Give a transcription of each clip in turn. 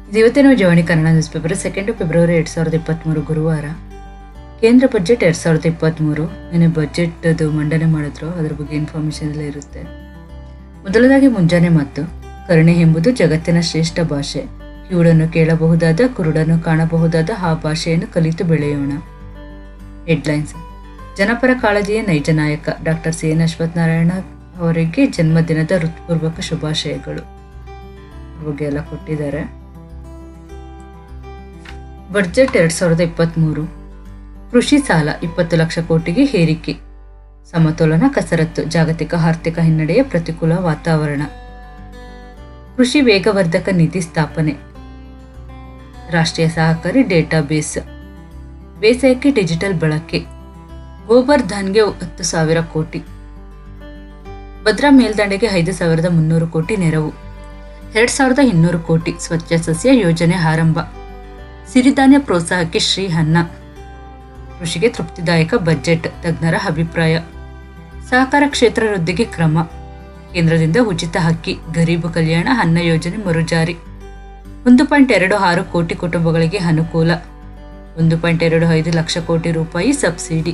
ಇದು ಇವತ್ತಿನ ಜವಾಣಿ Kannada news newspaper second February ಎರಡು ಸಾವಿರದ ಇಪ್ಪತ್ತ್ಮೂರು ಗುರುವಾರ ಕೇಂದ್ರ ಬಜೆಟ್ ಎರಡು ಸಾವಿರದ ಇಪ್ಪತ್ತ್ಮೂರು ನಿನ್ನೆ ಬಜೆಟ್ ಅದು ಮಂಡನೆ ಮಾಡಿದ್ರು ಅದ್ರ ಬಗ್ಗೆ ಇನ್ಫಾರ್ಮೇಷನ್ ಎಲ್ಲ ಇರುತ್ತೆ ಮೊದಲದಾಗಿ ಮುಂಜಾನೆ ಮತ್ತು ಕರುಣೆ ಎಂಬುದು ಜಗತ್ತಿನ ಶ್ರೇಷ್ಠ ಭಾಷೆ ಕಿವುಡನ್ನು ಕೇಳಬಹುದಾದ ಕುರುಡನ್ನು ಕಾಣಬಹುದಾದ ಆ ಭಾಷೆಯನ್ನು ಕಲಿತು ಬೆಳೆಯೋಣ ಹೆಡ್ಲೈನ್ಸ್ ಜನಪರ ಕಾಳಜಿಯ ನೈಜ ನಾಯಕ ಡಾಕ್ಟರ್ ಸಿ ಎನ್ ಅಶ್ವತ್ಥನಾರಾಯಣ ಅವರಿಗೆ ಜನ್ಮದಿನದ ಹೃತ್ಪೂರ್ವಕ ಶುಭಾಶಯಗಳು ಇದ್ರ ಬಗ್ಗೆ ಎಲ್ಲ ಕೊಟ್ಟಿದ್ದಾರೆ ಬಡ್ಜೆಟ್ ಎರಡ್ ಸಾವಿರದ ಇಪ್ಪತ್ತ್ಮೂರು ಕೃಷಿ ಸಾಲ ಇಪ್ಪತ್ತು ಲಕ್ಷ ಕೋಟಿಗೆ ಏರಿಕೆ ಸಮತೋಲನ ಕಸರತ್ತು ಜಾಗತಿಕ ಆರ್ಥಿಕ ಹಿನ್ನಡೆಯ ಪ್ರತಿಕೂಲ ವಾತಾವರಣ ಕೃಷಿ ವೇಗವರ್ಧಕ ನಿಧಿ ಸ್ಥಾಪನೆ ರಾಷ್ಟ್ರೀಯ ಸಹಕಾರಿ ಡೇಟಾಬೇಸ್ ಬೇಸಾಯಕ್ಕೆ ಡಿಜಿಟಲ್ ಬಳಕೆ ಗೋಬರ್ ಧನ್ಗೆ ಹತ್ತು ಸಾವಿರ ಕೋಟಿ ಭದ್ರಾ ಮೇಲ್ದಂಡೆಗೆ ಐದು ಸಾವಿರದ ಮುನ್ನೂರು ಕೋಟಿ ನೆರವು ಎರಡ್ ಸಾವಿರದ ಇನ್ನೂರು ಕೋಟಿ ಸ್ವಚ್ಛ ಸಸ್ಯ ಯೋಜನೆ ಆರಂಭ ಸಿರಿಧಾನ್ಯ ಪ್ರೋತ್ಸಾಹಕ್ಕೆ ಶ್ರೀ ಅನ್ನ ಕೃಷಿಗೆ ತೃಪ್ತಿದಾಯಕ ಬಜೆಟ್ ತಜ್ಞರ ಅಭಿಪ್ರಾಯ ಸಹಕಾರ ಕ್ಷೇತ್ರ ವೃದ್ಧಿಗೆ ಕ್ರಮ ಕೇಂದ್ರದಿಂದ ಉಚಿತ ಅಕ್ಕಿ ಗರೀಬ್ ಕಲ್ಯಾಣ ಅನ್ನ ಯೋಜನೆ ಮರುಜಾರಿ ಒಂದು ಪಾಯಿಂಟ್ ಎರಡು ಆರು ಕೋಟಿ ಕುಟುಂಬಗಳಿಗೆ ಅನುಕೂಲ ಒಂದು ಪಾಯಿಂಟ್ ಎರಡು ಐದು ಲಕ್ಷ ಕೋಟಿ ರೂಪಾಯಿ ಸಬ್ಸಿಡಿ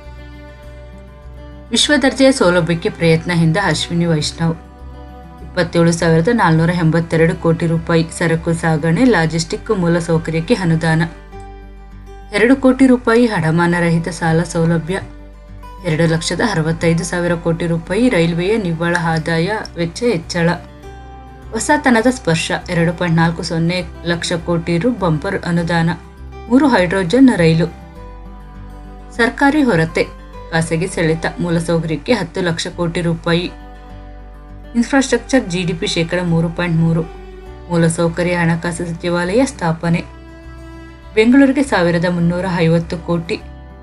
ವಿಶ್ವ ದರ್ಜೆಯ ಸೌಲಭ್ಯಕ್ಕೆ ಪ್ರಯತ್ನ ಹಿಂದ ಅಶ್ವಿನಿ ವೈಷ್ಣವ್ ಇಪ್ಪತ್ತೇಳು ಸಾವಿರದ ನಾಲ್ನೂರ ಎಂಬತ್ತೆರಡು ಕೋಟಿ ರೂಪಾಯಿ ಸರಕು ಸಾಗಣೆ ಲಾಜಿಸ್ಟಿಕ್ ಮೂಲಸೌಕರ್ಯಕ್ಕೆ ಅನುದಾನ ಎರಡು ಕೋಟಿ ರೂಪಾಯಿ ಅಡಮಾನ ರಹಿತ ಸಾಲ ಸೌಲಭ್ಯ ಎರಡು ಲಕ್ಷದ ಅರವತ್ತೈದು ಸಾವಿರ ಕೋಟಿ ರೂಪಾಯಿ ರೈಲ್ವೆಯ ನಿವ್ವಳ ಆದಾಯ ವೆಚ್ಚ ಹೆಚ್ಚಳ ಹೊಸತನದ ಸ್ಪರ್ಶ ಎರಡು ಪಾಯಿಂಟ್ ನಾಲ್ಕು ಸೊನ್ನೆ ಲಕ್ಷ ಕೋಟಿ ರು ಬಂಪರ್ ಅನುದಾನ ಮೂರು ಹೈಡ್ರೋಜನ್ ರೈಲು ಸರ್ಕಾರಿ ಹೊರತೆ ಖಾಸಗಿ ಸೆಳೆತ ಮೂಲಸೌಕರ್ಯಕ್ಕೆ ಹತ್ತು ಲಕ್ಷ ಕೋಟಿ ರೂಪಾಯಿ ಇನ್ಫ್ರಾಸ್ಟ್ರಕ್ಚರ್ ಜಿಡಿಪಿ ಶೇಕಡ ಮೂರು ಪಾಯಿಂಟ್ ಮೂರು ಮೂಲಸೌಕರ್ಯ ಹಣಕಾಸು ಸಚಿವಾಲಯ ಸ್ಥಾಪನೆ ಬೆಂಗಳೂರಿಗೆ ಸಾವಿರದ ಮುನ್ನೂರ ಐವತ್ತು ಕೋಟಿ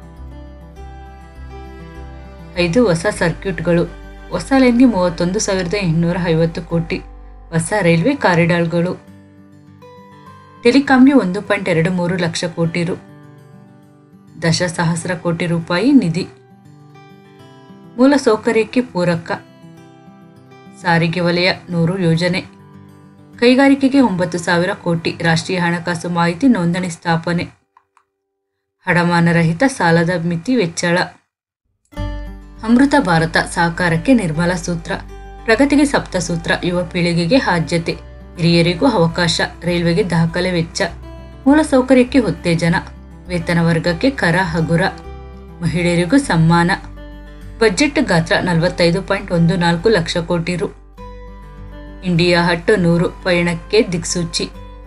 ಐದು ಹೊಸ ಸರ್ಕ್ಯೂಟ್ಗಳು ಹೊಸ ಲೈನ್ಗೆ ಮೂವತ್ತೊಂದು ಸಾವಿರದ ಇನ್ನೂರ ಐವತ್ತು ಕೋಟಿ ಹೊಸ ರೈಲ್ವೆ ಕಾರಿಡಾರ್ಗಳು ಟೆಲಿಕಾಂಗೆ ಒಂದು ಪಾಯಿಂಟ್ ಎರಡು ಮೂರು ಲಕ್ಷ ಕೋಟಿ ರು ದಶಸಹಸ್ರ ಕೋಟಿ ರೂಪಾಯಿ ನಿಧಿ ಮೂಲಸೌಕರ್ಯಕ್ಕೆ ಪೂರಕ ಸಾರಿಗೆ ವಲಯ ನೂರು ಯೋಜನೆ ಕೈಗಾರಿಕೆಗೆ ಒಂಬತ್ತು ಸಾವಿರ ಕೋಟಿ ರಾಷ್ಟ್ರೀಯ ಹಣಕಾಸು ಮಾಹಿತಿ ನೋಂದಣಿ ಸ್ಥಾಪನೆ ಹಡಮಾನರಹಿತ ಸಾಲದ ಮಿತಿ ವೆಚ್ಚಳ ಅಮೃತ ಭಾರತ ಸಹಕಾರಕ್ಕೆ ನಿರ್ಮಲಾ ಸೂತ್ರ ಪ್ರಗತಿಗೆ ಸಪ್ತ ಸೂತ್ರ ಯುವ ಪೀಳಿಗೆಗೆ ಆದ್ಯತೆ ಹಿರಿಯರಿಗೂ ಅವಕಾಶ ರೈಲ್ವೆಗೆ ದಾಖಲೆ ವೆಚ್ಚ ಮೂಲಸೌಕರ್ಯಕ್ಕೆ ಉತ್ತೇಜನ ವೇತನ ವರ್ಗಕ್ಕೆ ಕರ ಹಗುರ ಮಹಿಳೆಯರಿಗೂ ಸಮ್ಮಾನ ಬಜೆಟ್ ಗಾತ್ರ ನಲವತ್ತೈದು ಪಾಯಿಂಟ್ ಒಂದು ನಾಲ್ಕು ಲಕ್ಷ ಕೋಟಿ ರು ಇಂಡಿಯಾ ಹಟ್ ನೂರು ಪಯಣಕ್ಕೆ ದಿಕ್ಸೂಚಿ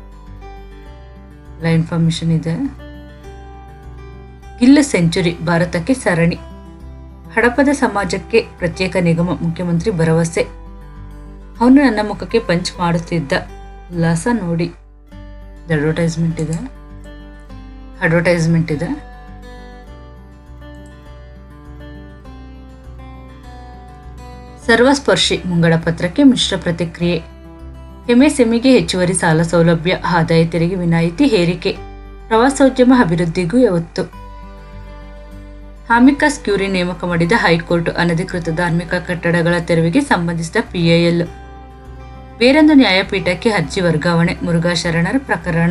ಎಲ್ಲ ಇನ್ಫಾರ್ಮೇಶನ್ ಇದೆ ಗಿಲ್ ಸೆಂಚುರಿ ಭಾರತಕ್ಕೆ ಸರಣಿ ಹಡಪದ ಸಮಾಜಕ್ಕೆ ಪ್ರತ್ಯೇಕ ನಿಗಮ ಮುಖ್ಯಮಂತ್ರಿ ಭರವಸೆ ಅವನು ನನ್ನ ಮುಖಕ್ಕೆ ಪಂಚ್ ಮಾಡುತ್ತಿದ್ದ ಉಲ್ಲಾಸ ನೋಡಿ ಅಡ್ವರ್ಟೈಸ್ಮೆಂಟ್ ಇದೆ ಅಡ್ವರ್ಟೈಸ್ಮೆಂಟ್ ಇದೆ ಸರ್ವಸ್ಪರ್ಶಿ ಮುಂಗಡ ಪತ್ರಕ್ಕೆ ಮಿಶ್ರ ಪ್ರತಿಕ್ರಿಯೆ ಎಂಎಸ್ಎಂಇಗೆ ಹೆಚ್ಚುವರಿ ಸಾಲ ಸೌಲಭ್ಯ ಆದಾಯ ತೆರಿಗೆ ವಿನಾಯಿತಿ ಹೇರಿಕೆ ಪ್ರವಾಸೋದ್ಯಮ ಅಭಿವೃದ್ಧಿಗೂ ಒತ್ತು ಹಾಮಿಕಸ್ ಕ್ಯೂರಿ ನೇಮಕ ಮಾಡಿದ ಹೈಕೋರ್ಟ್ ಅನಧಿಕೃತ ಧಾರ್ಮಿಕ ಕಟ್ಟಡಗಳ ತೆರವಿಗೆ ಸಂಬಂಧಿಸಿದ ಪಿಐಎಲ್ ಬೇರೊಂದು ನ್ಯಾಯಪೀಠಕ್ಕೆ ಅರ್ಜಿ ವರ್ಗಾವಣೆ ಮುರುಘಾ ಶರಣರ ಪ್ರಕರಣ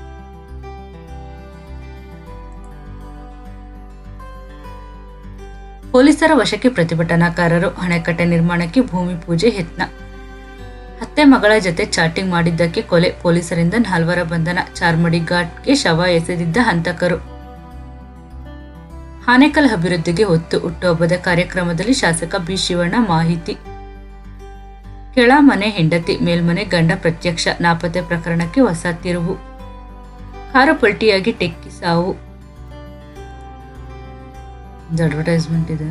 ಪೊಲೀಸರ ವಶಕ್ಕೆ ಪ್ರತಿಭಟನಾಕಾರರು ಅಣೆಕಟ್ಟೆ ನಿರ್ಮಾಣಕ್ಕೆ ಭೂಮಿ ಪೂಜೆ ಯತ್ನ ಅತ್ತೆ ಮಗಳ ಜತೆ ಚಾಟಿಂಗ್ ಮಾಡಿದ್ದಕ್ಕೆ ಕೊಲೆ ಪೊಲೀಸರಿಂದ ನಾಲ್ವರ ಬಂಧನ ಚಾರ್ಮಡಿ ಘಾಟ್ಗೆ ಶವ ಎಸೆದಿದ್ದ ಹಂತಕರು ಆನೇಕಲ್ ಅಭಿವೃದ್ಧಿಗೆ ಒತ್ತು ಹುಟ್ಟುಹಬ್ಬದ ಕಾರ್ಯಕ್ರಮದಲ್ಲಿ ಶಾಸಕ ಬಿ ಶಿವಣ್ಣ ಮಾಹಿತಿ ಕೆಳಮನೆ ಹೆಂಡತಿ ಮೇಲ್ಮನೆ ಗಂಡ ಪ್ರತ್ಯಕ್ಷ ನಾಪತ್ತೆ ಪ್ರಕರಣಕ್ಕೆ ಹೊಸ ತಿರುವು ಕಾರು ಪಲ್ಟಿಯಾಗಿ ಟೆಕ್ಕಿ ಸಾವು ಅಡ್ವರ್ಟೈಸ್ಮೆಂಟ್ ಇದೆ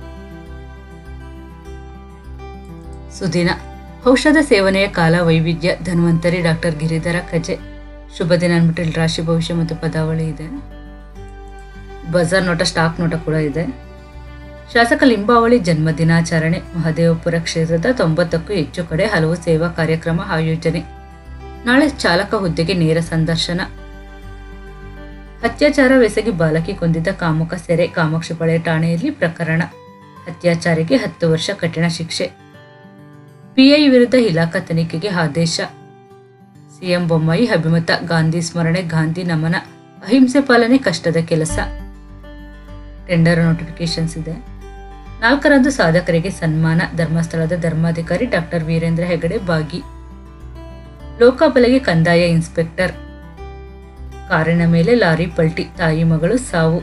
ಸುದಿನ ಔಷಧ ಸೇವನೆಯ ಕಾಲ ವೈವಿಧ್ಯ ಧನ್ವಂತರಿ ಡಾಕ್ಟರ್ ಗಿರಿಧರ ಕಜೆ ಶುಭ ದಿನ ಅಂದ್ಬಿಟ್ಟು ಇಲ್ಲಿ ರಾಶಿ ಭವಿಷ್ಯ ಮತ್ತು ಪದಾವಳಿ ಇದೆ ಬಜಾರ್ ನೋಟ ಸ್ಟಾಕ್ ನೋಟ ಕೂಡ ಇದೆ ಶಾಸಕ ಲಿಂಬಾವಳಿ ಜನ್ಮ ದಿನಾಚರಣೆ ಮಹದೇವಪುರ ಕ್ಷೇತ್ರದ ತೊಂಬತ್ತಕ್ಕೂ ಹೆಚ್ಚು ಕಡೆ ಹಲವು ಸೇವಾ ಕಾರ್ಯಕ್ರಮ ಆಯೋಜನೆ ನಾಳೆ ಚಾಲಕ ಹುದ್ದೆಗೆ ನೇರ ಸಂದರ್ಶನ ಅತ್ಯಾಚಾರವೆಸಗಿ ಬಾಲಕಿ ಕೊಂದಿದ್ದ ಕಾಮುಕ ಸೆರೆ ಕಾಮಾಕ್ಷಿಪಾಳ್ಯ ಠಾಣೆಯಲ್ಲಿ ಪ್ರಕರಣ ಅತ್ಯಾಚಾರಿಗೆ ಹತ್ತು ವರ್ಷ ಕಠಿಣ ಶಿಕ್ಷೆ ಪಿಐ ವಿರುದ್ಧ ಇಲಾಖಾ ತನಿಖೆಗೆ ಆದೇಶ ಸಿಎಂ ಬೊಮ್ಮಾಯಿ ಅಭಿಮತ ಗಾಂಧಿ ಸ್ಮರಣೆ ಗಾಂಧಿ ನಮನ ಅಹಿಂಸೆ ಪಾಲನೆ ಕಷ್ಟದ ಕೆಲಸ ಟೆಂಡರ್ ನೋಟಿಫಿಕೇಶನ್ಸ್ ಇದೆ ನಾಲ್ಕರಂದು ಸಾಧಕರಿಗೆ ಸನ್ಮಾನ ಧರ್ಮಸ್ಥಳದ ಧರ್ಮಾಧಿಕಾರಿ ಡಾಕ್ಟರ್ ವೀರೇಂದ್ರ ಹೆಗಡೆ ಭಾಗಿ ಲೋಕಾಬಲೆಗೆ ಕಂದಾಯ ಇನ್ಸ್ಪೆಕ್ಟರ್ ಕಾರಿನ ಮೇಲೆ ಲಾರಿ ಪಲ್ಟಿ ತಾಯಿ ಮಗಳು ಸಾವು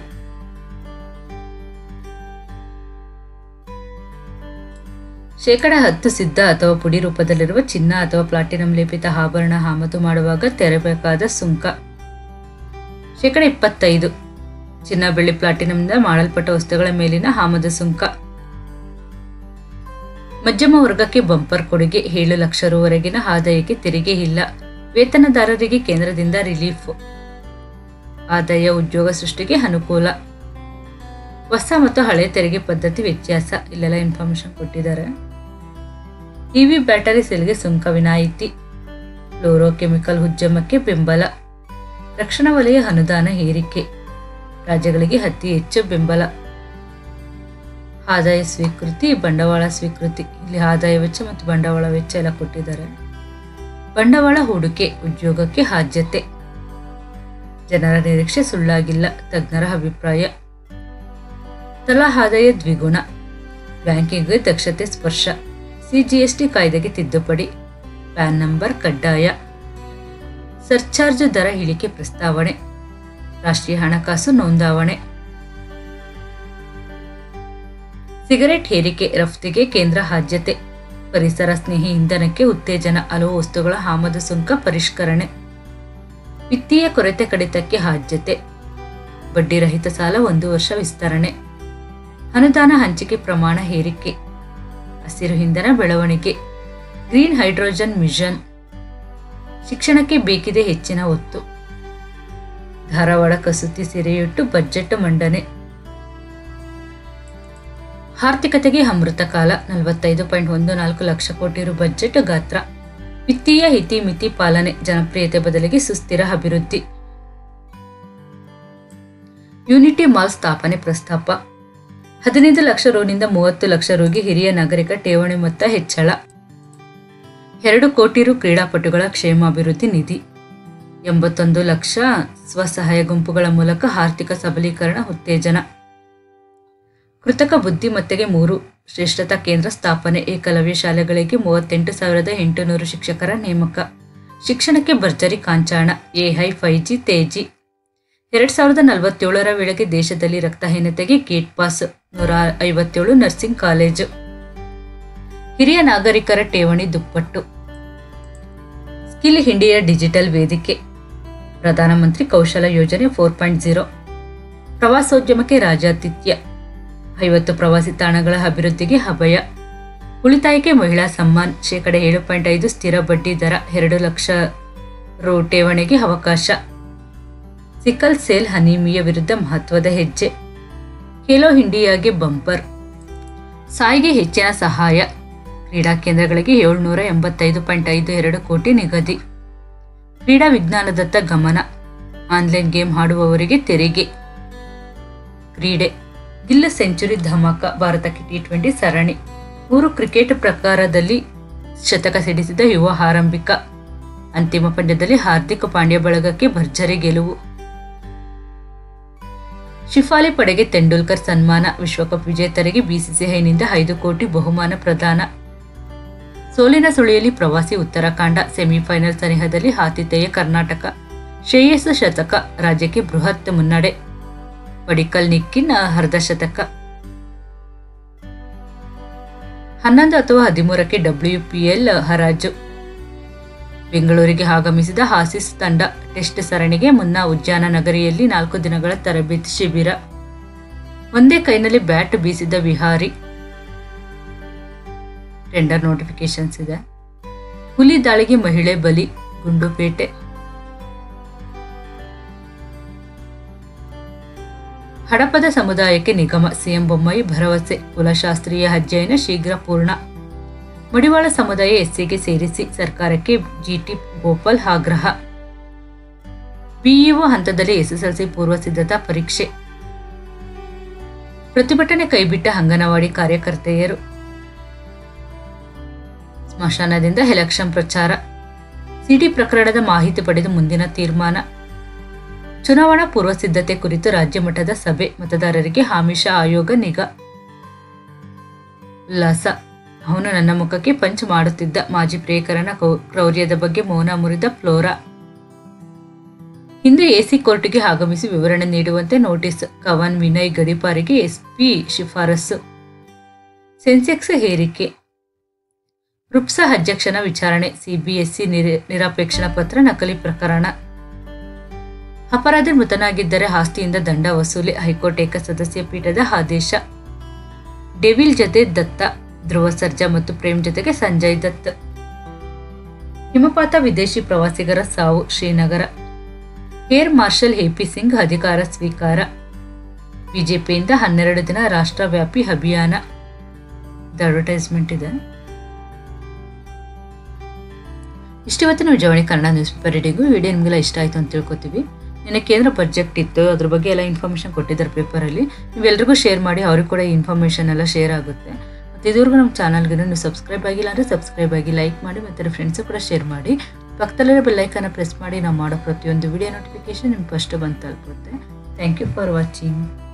ಶೇಕಡ ಹತ್ತು ಸಿದ್ಧ ಅಥವಾ ಪುಡಿ ರೂಪದಲ್ಲಿರುವ ಚಿನ್ನ ಅಥವಾ ಪ್ಲಾಟಿನಂ ಲೇಪಿತ ಆಭರಣ ಆಮದು ಮಾಡುವಾಗ ತೆರಬೇಕಾದ ಸುಂಕ ಶೇಕಡ ಇಪ್ಪತ್ತೈದು ಚಿನ್ನ ಬೆಳ್ಳಿ ಪ್ಲಾಟಿನಂನಿಂದ ಮಾಡಲ್ಪಟ್ಟ ವಸ್ತುಗಳ ಮೇಲಿನ ಆಮದು ಸುಂಕ ಮಧ್ಯಮ ವರ್ಗಕ್ಕೆ ಬಂಪರ್ ಕೊಡುಗೆ ಏಳು ಲಕ್ಷ ರುವರೆಗಿನ ಆದಾಯಕ್ಕೆ ತೆರಿಗೆ ಇಲ್ಲ ವೇತನದಾರರಿಗೆ ಕೇಂದ್ರದಿಂದ ರಿಲೀಫ್ ಆದಾಯ ಉದ್ಯೋಗ ಸೃಷ್ಟಿಗೆ ಅನುಕೂಲ ಹೊಸ ಮತ್ತು ಹಳೆ ತೆರಿಗೆ ಪದ್ಧತಿ ವ್ಯತ್ಯಾಸ ಇಲ್ಲೆಲ್ಲ ಇನ್ಫಾರ್ಮೇಶನ್ ಕೊಟ್ಟಿದ್ದಾರೆ ಇವಿ ಬ್ಯಾಟರಿ ಸೆಲ್ಗೆ ಸುಂಕ ವಿನಾಯಿತಿ ಫ್ಲೋರೋಕೆಮಿಕಲ್ ಉದ್ಯಮಕ್ಕೆ ಬೆಂಬಲ ರಕ್ಷಣಾ ವಲಯ ಅನುದಾನ ಏರಿಕೆ ರಾಜ್ಯಗಳಿಗೆ ಅತಿ ಹೆಚ್ಚು ಬೆಂಬಲ ಆದಾಯ ಸ್ವೀಕೃತಿ ಬಂಡವಾಳ ಸ್ವೀಕೃತಿ ಇಲ್ಲಿ ಆದಾಯ ವೆಚ್ಚ ಮತ್ತು ಬಂಡವಾಳ ವೆಚ್ಚ ಎಲ್ಲ ಕೊಟ್ಟಿದ್ದಾರೆ ಬಂಡವಾಳ ಹೂಡಿಕೆ ಉದ್ಯೋಗಕ್ಕೆ ಆದ್ಯತೆ ಜನರ ನಿರೀಕ್ಷೆ ಸುಳ್ಳಾಗಿಲ್ಲ ತಜ್ಞರ ಅಭಿಪ್ರಾಯ ತಲಾ ಆದಾಯ ದ್ವಿಗುಣ ಬ್ಯಾಂಕಿಂಗ್ಗೆ ದಕ್ಷತೆ ಸ್ಪರ್ಶ ಸಿಜಿಎಸ್ಟಿ ಕಾಯ್ದೆಗೆ ತಿದ್ದುಪಡಿ ಪ್ಯಾನ್ ನಂಬರ್ ಕಡ್ಡಾಯ ಸರ್ಚಾರ್ಜ್ ದರ ಇಳಿಕೆ ಪ್ರಸ್ತಾವನೆ ರಾಷ್ಟ್ರೀಯ ಹಣಕಾಸು ನೋಂದಾವಣೆ ಸಿಗರೆಟ್ ಹೇರಿಕೆ ರಫ್ತಿಗೆ ಕೇಂದ್ರ ಆದ್ಯತೆ ಪರಿಸರ ಸ್ನೇಹಿ ಇಂಧನಕ್ಕೆ ಉತ್ತೇಜನ ಹಲವು ವಸ್ತುಗಳ ಆಮದು ಸುಂಕ ಪರಿಷ್ಕರಣೆ ವಿತ್ತೀಯ ಕೊರತೆ ಕಡಿತಕ್ಕೆ ಆದ್ಯತೆ ಬಡ್ಡಿರಹಿತ ಸಾಲ ಒಂದು ವರ್ಷ ವಿಸ್ತರಣೆ ಅನುದಾನ ಹಂಚಿಕೆ ಪ್ರಮಾಣ ಏರಿಕೆ ಹಸಿರು ಇಂಧನ ಬೆಳವಣಿಗೆ ಗ್ರೀನ್ ಹೈಡ್ರೋಜನ್ ಮಿಷನ್ ಶಿಕ್ಷಣಕ್ಕೆ ಬೇಕಿದೆ ಹೆಚ್ಚಿನ ಒತ್ತು ಧಾರವಾಡ ಕಸೂತಿ ಸೀರೆಯುಟ್ಟು ಬಜೆಟ್ ಮಂಡನೆ ಆರ್ಥಿಕತೆಗೆ ಅಮೃತ ಕಾಲ ನಲವತ್ತೈದು ಪಾಯಿಂಟ್ ಒಂದು ನಾಲ್ಕು ಲಕ್ಷ ಕೋಟಿ ರು ಬಜೆಟ್ ಗಾತ್ರ ವಿತ್ತೀಯ ಹಿತಿ ಮಿತಿ ಪಾಲನೆ ಜನಪ್ರಿಯತೆ ಬದಲಿಗೆ ಸುಸ್ಥಿರ ಅಭಿವೃದ್ಧಿ ಯೂನಿಟಿ ಮಾಲ್ ಸ್ಥಾಪನೆ ಪ್ರಸ್ತಾಪ ಹದಿನೈದು ಲಕ್ಷ ರುನಿಂದ ಮೂವತ್ತು ಲಕ್ಷ ರುಗೆ ಹಿರಿಯ ನಾಗರಿಕ ಠೇವಣಿ ಮೊತ್ತ ಹೆಚ್ಚಳ ಎರಡು ಕೋಟಿ ರು ಕ್ರೀಡಾಪಟುಗಳ ಕ್ಷೇಮಾಭಿವೃದ್ಧಿ ನಿಧಿ ಎಂಬತ್ತೊಂದು ಲಕ್ಷ ಸ್ವಸಹಾಯ ಗುಂಪುಗಳ ಮೂಲಕ ಆರ್ಥಿಕ ಸಬಲೀಕರಣ ಉತ್ತೇಜನ ಕೃತಕ ಬುದ್ಧಿಮತ್ತೆಗೆ ಮೂರು ಶ್ರೇಷ್ಠತಾ ಕೇಂದ್ರ ಸ್ಥಾಪನೆ ಏಕಲವ್ಯ ಶಾಲೆಗಳಿಗೆ ಮೂವತ್ತೆಂಟು ಸಾವಿರದ ಎಂಟುನೂರು ಶಿಕ್ಷಕರ ನೇಮಕ ಶಿಕ್ಷಣಕ್ಕೆ ಭರ್ಜರಿ ಕಾಂಚಾಣ ಎಐ ಫೈ ಜಿ ತೇಜಿ ಎರಡ್ ಸಾವಿರದ ನಲವತ್ತೇಳರ ವೇಳೆಗೆ ದೇಶದಲ್ಲಿ ರಕ್ತಹೀನತೆಗೆ ಗೇಟ್ ಪಾಸ್ ನೂರ ಐವತ್ತೇಳು ನರ್ಸಿಂಗ್ ಕಾಲೇಜು ಹಿರಿಯ ನಾಗರಿಕರ ಠೇವಣಿ ದುಪ್ಪಟ್ಟು ಸ್ಕಿಲ್ ಇಂಡಿಯಾ ಡಿಜಿಟಲ್ ವೇದಿಕೆ ಪ್ರಧಾನಮಂತ್ರಿ ಕೌಶಲ ಯೋಜನೆ ಫೋರ್ ಪಾಯಿಂಟ್ ಜೀರೋ ಪ್ರವಾಸೋದ್ಯಮಕ್ಕೆ ರಾಜಾತಿಥ್ಯ ಐವತ್ತು ಪ್ರವಾಸಿ ತಾಣಗಳ ಅಭಿವೃದ್ಧಿಗೆ ಅಭಯ ಉಳಿತಾಯಕ್ಕೆ ಮಹಿಳಾ ಸಮ್ಮಾನ್ ಶೇಕಡ ಏಳು ಪಾಯಿಂಟ್ ಐದು ಸ್ಥಿರ ಬಡ್ಡಿ ದರ ಎರಡು ಲಕ್ಷ ರು ಠೇವಣಿಗೆ ಅವಕಾಶ ಸಿಕಲ್ ಸೇಲ್ ಹನೀಮಿಯ ವಿರುದ್ಧ ಮಹತ್ವದ ಹೆಜ್ಜೆ ಖೇಲೋ ಇಂಡಿಯಾಗೆ ಬಂಪರ್ ಸಾಯಿಗೆ ಹೆಚ್ಚಿನ ಸಹಾಯ ಕ್ರೀಡಾ ಕೇಂದ್ರಗಳಿಗೆ ಏಳ್ನೂರ ಎಂಬತ್ತೈದು ಪಾಯಿಂಟ್ ಐದು ಎರಡು ಕೋಟಿ ನಿಗದಿ ಕ್ರೀಡಾ ವಿಜ್ಞಾನದತ್ತ ಗಮನ ಆನ್ಲೈನ್ ಗೇಮ್ ಆಡುವವರಿಗೆ ತೆರಿಗೆ ಕ್ರೀಡೆ ಗಿಲ್ಲ ಸೆಂಚುರಿ ಧಮಾಕ ಭಾರತಕ್ಕೆ ಟಿ ಟ್ವೆಂಟಿ ಸರಣಿ ಮೂರು ಕ್ರಿಕೆಟ್ ಪ್ರಕಾರದಲ್ಲಿ ಶತಕ ಸಿಡಿಸಿದ ಯುವ ಆರಂಭಿಕ ಅಂತಿಮ ಪಂದ್ಯದಲ್ಲಿ ಹಾರ್ದಿಕ್ ಪಾಂಡ್ಯ ಬಳಗಕ್ಕೆ ಭರ್ಜರಿ ಗೆಲುವು ಶಿಫಾಲಿ ಪಡೆಗೆ ತೆಂಡೂಲ್ಕರ್ ಸನ್ಮಾನ ವಿಶ್ವಕಪ್ ವಿಜೇತರಿಗೆ ಬಿಸಿಸಿಐನಿಂದ ಐದು ಕೋಟಿ ಬಹುಮಾನ ಪ್ರದಾನ ಸೋಲಿನ ಸುಳಿಯಲ್ಲಿ ಪ್ರವಾಸಿ ಉತ್ತರಾಖಂಡ ಸೆಮಿಫೈನಲ್ ಸನಿಹದಲ್ಲಿ ಆತಿಥೇಯ ಕರ್ನಾಟಕ ಶ್ರೇಯಸ್ ಶತಕ ರಾಜ್ಯಕ್ಕೆ ಬೃಹತ್ ಮುನ್ನಡೆ ಪಡಿಕಲ್ ನಿಕ್ಕಿನ ಅರ್ಧ ಶತಕ ಹನ್ನೊಂದು ಅಥವಾ ಹದಿಮೂರಕ್ಕೆ ಡಬ್ಲ್ಯೂಪಿಎಲ್ ಹರಾಜು ಬೆಂಗಳೂರಿಗೆ ಆಗಮಿಸಿದ ಆಸೀಸ್ ತಂಡ ಟೆಸ್ಟ್ ಸರಣಿಗೆ ಮುನ್ನ ಉದ್ಯಾನ ನಗರಿಯಲ್ಲಿ ನಾಲ್ಕು ದಿನಗಳ ತರಬೇತಿ ಶಿಬಿರ ಒಂದೇ ಕೈನಲ್ಲಿ ಬ್ಯಾಟ್ ಬೀಸಿದ ವಿಹಾರಿ ಟೆಂಡರ್ ನೋಟಿಫಿಕೇಶನ್ಸ್ ಇದೆ ಹುಲಿ ದಾಳಿಗೆ ಮಹಿಳೆ ಬಲಿ ಗುಂಡುಪೇಟೆ ಹಡಪದ ಸಮುದಾಯಕ್ಕೆ ನಿಗಮ ಸಿಎಂ ಬೊಮ್ಮಾಯಿ ಭರವಸೆ ಕುಲಶಾಸ್ತ್ರೀಯ ಅಧ್ಯಯನ ಶೀಘ್ರ ಪೂರ್ಣ ಮಡಿವಾಳ ಸಮುದಾಯ ಎಸ್ಸಿಗೆ ಸೇರಿಸಿ ಸರ್ಕಾರಕ್ಕೆ ಜಿಟಿ ಗೋಪಾಲ್ ಆಗ್ರಹ ಬಿಇಒ ಹಂತದಲ್ಲಿ ಎಸ್ಎಸ್ಎಲ್ಸಿ ಪೂರ್ವ ಸಿದ್ಧತಾ ಪರೀಕ್ಷೆ ಪ್ರತಿಭಟನೆ ಕೈಬಿಟ್ಟ ಅಂಗನವಾಡಿ ಕಾರ್ಯಕರ್ತೆಯರು ಸ್ಮಶಾನದಿಂದ ಎಲೆಕ್ಷನ್ ಪ್ರಚಾರ ಸಿಡಿ ಪ್ರಕರಣದ ಮಾಹಿತಿ ಪಡೆದು ಮುಂದಿನ ತೀರ್ಮಾನ ಚುನಾವಣಾ ಪೂರ್ವ ಸಿದ್ಧತೆ ಕುರಿತು ರಾಜ್ಯ ಮಟ್ಟದ ಸಭೆ ಮತದಾರರಿಗೆ ಆಮಿಷ ಆಯೋಗ ನಿಗಾ ಉಲ್ಲಾಸ ಅವನು ನನ್ನ ಮುಖಕ್ಕೆ ಪಂಚ್ ಮಾಡುತ್ತಿದ್ದ ಮಾಜಿ ಪ್ರಿಯಕರನ ಕೌ- ಕ್ರೌರ್ಯದ ಬಗ್ಗೆ ಮೌನ ಮುರಿದ ಫ್ಲೋರಾ ಹಿಂದೆ ಎಸಿ ಕೋರ್ಟ್ಗೆ ಆಗಮಿಸಿ ವಿವರಣೆ ನೀಡುವಂತೆ ನೋಟಿಸ್ ಕವನ್ ವಿನಯ್ ಗಡಿಪಾರಿಗೆ ಎಸ್ಪಿ ಶಿಫಾರಸು ಸೆನ್ಸೆಕ್ಸ್ ಹೇರಿಕೆ ರುಪ್ಸಾ ಅಧ್ಯಕ್ಷನ ವಿಚಾರಣೆ ಸಿಬಿಎಸ್ಇ ನಿರ- ನಿರಾಪೇಕ್ಷಣ ಪತ್ರ ನಕಲಿ ಪ್ರಕರಣ ಅಪರಾಧಿ ಮೃತನಾಗಿದ್ದರೆ ಆಸ್ತಿಯಿಂದ ದಂಡ ವಸೂಲಿ ಹೈಕೋರ್ಟ್ ಏಕ ಸದಸ್ಯ ಪೀಠದ ಆದೇಶ ಡೆವಿಲ್ ಜೊತೆ ದತ್ತ ಧ್ರುವ ಸರ್ಜಾ ಮತ್ತು ಪ್ರೇಮ್ ಜೊತೆಗೆ ಸಂಜಯ್ ದತ್ ಹಿಮಪಾತ ವಿದೇಶಿ ಪ್ರವಾಸಿಗರ ಸಾವು Srinagar air marshal AP Singh ಅಧಿಕಾರ ಸ್ವೀಕಾರ ಬಿಜೆಪಿಯಿಂದ ಹನ್ನೆರಡು ದಿನ ರಾಷ್ಟ್ರವ್ಯಾಪಿ ಅಭಿಯಾನ ಅಡ್ವರ್ಟೈಸ್ಮೆಂಟ್ ಇದೆ ಇಷ್ಟಿವತ್ತಿನ Vijayavani Kannada news paper reading video ನಿಮಗೆಲ್ಲ ಇಷ್ಟ ಆಯಿತು ಅಂತ ತಿಳ್ಕೊತೀವಿ ನಿನ್ನೆ ಕೇಂದ್ರ ಪ್ರಾಜೆಕ್ಟ್ ಇತ್ತು ಅದ್ರ ಬಗ್ಗೆ ಎಲ್ಲ ಇನ್ಫಾರ್ಮೇಷನ್ ಕೊಟ್ಟಿದ್ದಾರೆ ಪೇಪರಲ್ಲಿ ನೀವೆಲ್ರಿಗೂ ಶೇರ್ ಮಾಡಿ ಅವ್ರಿಗೆ ಕೂಡ ಈ ಇನ್ಫಾರ್ಮೇಷನ್ ಎಲ್ಲ ಶೇರ್ ಆಗುತ್ತೆ ಮತ್ತು ಇದುವರೆಗೂ ನಮ್ಮ ಚಾನಲ್ಗೆ ನೀವು ಸಬ್ಸ್ಕ್ರೈಬ್ ಆಗಿಲ್ಲ ಅಂದರೆ ಸಬ್ಸ್ಕ್ರೈಬ್ ಆಗಿ ಲೈಕ್ ಮಾಡಿ ಮತ್ತು ಫ್ರೆಂಡ್ಸು ಕೂಡ ಶೇರ್ ಮಾಡಿ ಪಕ್ಕದಲ್ಲಿರೋ ಬೆಲ್ಲೈಕನ್ನ ಪ್ರೆಸ್ ಮಾಡಿ ನಾವು ಮಾಡೋ ಪ್ರತಿಯೊಂದು ವಿಡಿಯೋ ನೋಟಿಫಿಕೇಶನ್ ನಿಮ್ಗೆ ಫಸ್ಟ್ ಬಂದು ತಲುಪುತ್ತೆ ಥ್ಯಾಂಕ್ ಯು ಫಾರ್ ವಾಚಿಂಗ್